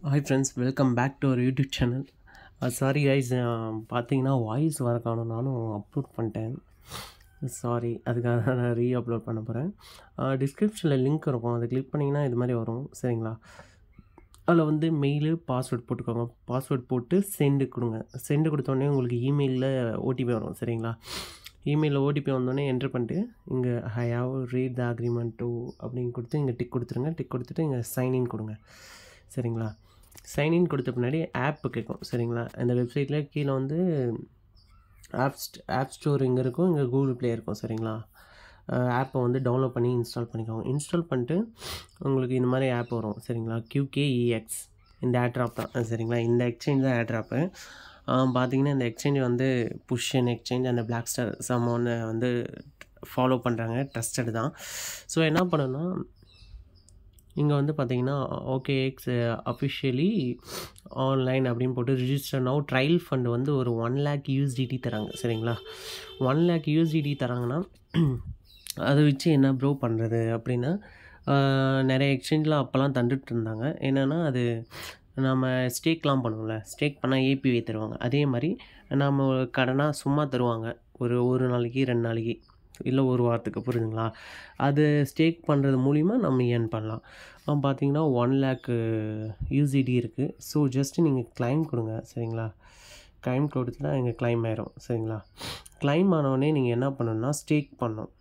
hi friends welcome back to our YouTube channel sorry guys பார்த்தீங்கன்னா voice வர காணும் நானும் அப்லோட் பண்ணிட்டேன் சாரி அதுக்காக தான் நான் ரீ அப்லோட் பண்ண போகிறேன் டிஸ்கிரிப்ஷனில் லிங்க் இருக்கும் அதை கிளிக் பண்ணிங்கன்னா இது மாதிரி வரும் சரிங்களா அதில் வந்து மெயிலு பாஸ்வேர்ட் போட்டுக்கோங்க பாஸ்வேர்ட் போட்டு சென்டு கொடுங்க சென்டு கொடுத்தோடனே உங்களுக்கு இமெயிலில் ஓடிபி வரும் சரிங்களா இமெயிலில் ஓடிபி வந்தோடனே என்ட்ரு பண்ணிட்டு இங்கே I have read the agreement too அப்படின்னு கொடுத்து இங்கே டிக் கொடுத்துருங்க டிக் கொடுத்துட்டு இங்கே சைன்இன் கொடுங்க சரிங்களா சைன்இன் கொடுத்த பின்னாடி ஆப் கேட்கும் சரிங்களா இந்த வெப்சைட்டில் கீழே வந்து ஆப் ஆப் ஸ்டோர் இங்கே இருக்கும் இங்கே கூகுள் ப்ளே இருக்கும் சரிங்களா ஆப்பை வந்து டவுன்லோட் பண்ணி இன்ஸ்டால் பண்ணிக்கோங்க இன்ஸ்டால் பண்ணிட்டு உங்களுக்கு இந்த மாதிரி ஆப் வரும் சரிங்களா QKEX இந்த ஆட்ராப் தான் சரிங்களா இந்த எக்ஸ்சேஞ்ச் தான் ஆட்ராப்பு பார்த்தீங்கன்னா இந்த எக்ஸ்சேஞ்ச் வந்து புஷ்ஷன் எக்ஸ்சேஞ்ச் அந்த பிளாக் ஸ்டார் சம்மோன்னு வந்து ஃபாலோ பண்ணுறாங்க ட்ரஸ்டட் தான் ஸோ என்ன பண்ணணும்னா இங்கே வந்து பார்த்தீங்கன்னா ஓகே எக்ஸ் அஃபிஷியலி ஆன்லைன் அப்படின்னு போட்டு ரிஜிஸ்டர் நவ் ட்ரையல் ஃபண்டு வந்து ஒரு ஒன் லேக் யூஎஸ்டிடி தராங்க சரிங்களா ஒன் லேக் யூஎஸ்டிடி தராங்கன்னா அதை வச்சு என்ன ப்ரோ பண்ணுறது அப்படின்னா நிறைய எக்ஸ்சேஞ்சில் அப்போல்லாம் தந்துட்டு இருந்தாங்க என்னென்னா அது நம்ம ஸ்டேக்லாம் பண்ணுவோம்ல ஸ்டேக் பண்ணால் ஏபிஐ தருவாங்க அதே மாதிரி நம்ம கடனாக சும்மா தருவாங்க ஒரு ஒரு நாளைக்கு ரெண்டு நாளைக்கு இல்லை ஒரு வாரத்துக்கு புரியுதுங்களா அது ஸ்டேக் பண்ணுறது மூலிமா நம்ம ஏர்ன் பண்ணலாம் பார்த்தீங்கன்னா ஒன் லேக்கு யூசிடி இருக்குது ஸோ ஜஸ்ட்டு நீங்கள் கிளைம் கொடுங்க சரிங்களா கிளைம் கொடுத்துட்டா இங்கே கிளைம் ஆயிரும் சரிங்களா கிளைம் ஆனவுடனே நீங்கள் என்ன பண்ணணும்னா ஸ்டேக் பண்ணணும்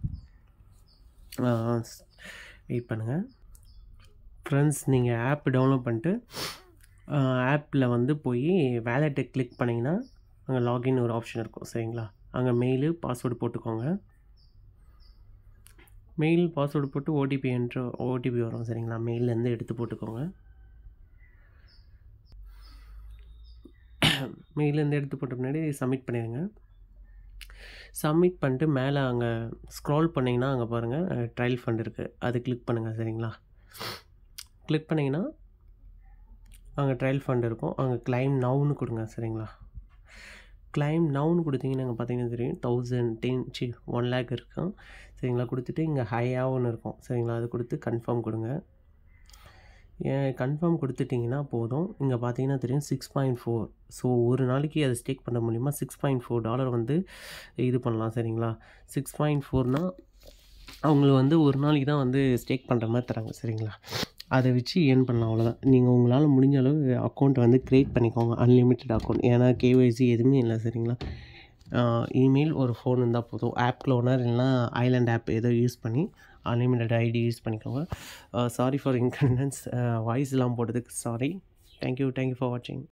வெயிட் பண்ணுங்கள் ஃப்ரெண்ட்ஸ் நீங்கள் ஆப் டவுன்லோட் பண்ணிட்டு ஆப்பில் வந்து போய் வேலெட்டை கிளிக் பண்ணிங்கன்னா அங்கே லாகின் ஒரு ஆப்ஷன் இருக்கும் சரிங்களா அங்கே மெயிலு பாஸ்வேர்டு போட்டுக்கோங்க மெயில் பாஸ்வேர்டு போட்டு ஓடிபி என்ட்ரு ஓடிபி வரும் சரிங்களா மெயிலேருந்து எடுத்து போட்டுக்கோங்க மெயிலேருந்து எடுத்து போட்ட பின்னாடி சப்மிட் பண்ணிடுங்க சப்மிட் பண்ணிட்டு மேலே அங்கே ஸ்க்ரால் பண்ணிங்கன்னா அங்கே பாருங்கள் ட்ரையல் ஃபண்ட் இருக்குது அது கிளிக் பண்ணுங்கள் சரிங்களா கிளிக் பண்ணிங்கன்னா அங்கே ட்ரையல் ஃபண்ட் இருக்கும் அங்கே கிளைம் நவுன்னு கொடுங்க சரிங்களா கிளைம் நவுன்னு கொடுத்தீங்கன்னா அங்கே பார்த்தீங்கன்னா தெரியும் thousand ten C one lakh இருக்கும் சரிங்களா கொடுத்துட்டு இங்கே ஹையாகவும் இருக்கும் சரிங்களா அது கொடுத்து கன்ஃபார்ம் கொடுங்க ஏன் கன்ஃபார்ம் கொடுத்துட்டிங்கன்னா போதும் இங்கே பார்த்தீங்கன்னா தெரியும் சிக்ஸ் பாயிண்ட் ஃபோர் ஸோ ஒரு நாளைக்கு அதை ஸ்டேக் பண்ண மூலிமா சிக்ஸ் பாயிண்ட் ஃபோர் டாலர் வந்து இது பண்ணலாம் சரிங்களா சிக்ஸ் பாயிண்ட் ஃபோர்னால் அவங்களுக்கு வந்து ஒரு நாளைக்கு தான் வந்து ஸ்டேக் பண்ணுற மாதிரி தராங்க சரிங்களா அதை வச்சு ஏர்ன் பண்ணலாம் அவ்வளோதான் நீங்கள் உங்களால் முடிஞ்ச அளவு அக்கௌண்ட் வந்து க்ரியேட் பண்ணிக்கோங்க அன்லிமிட்டெட் அக்கௌண்ட் ஏன்னா கேஒய்சி எதுவுமே இல்லை சரிங்களா இமெயில் ஒரு ஃபோன் இருந்தால் போதும் ஆப் க்ளோனர் இல்லைனா ஐலாண்ட் ஆப் ஏதோ யூஸ் பண்ணி அன்லிமிட்டட் ஐடி யூஸ் பண்ணிக்கோங்க சாரி ஃபார் இன்கன்வீனியன்ஸ் வாய்ஸ்லாம் போட்டதுக்கு சாரி தேங்க்யூ தேங்க்யூ ஃபார் வாட்சிங்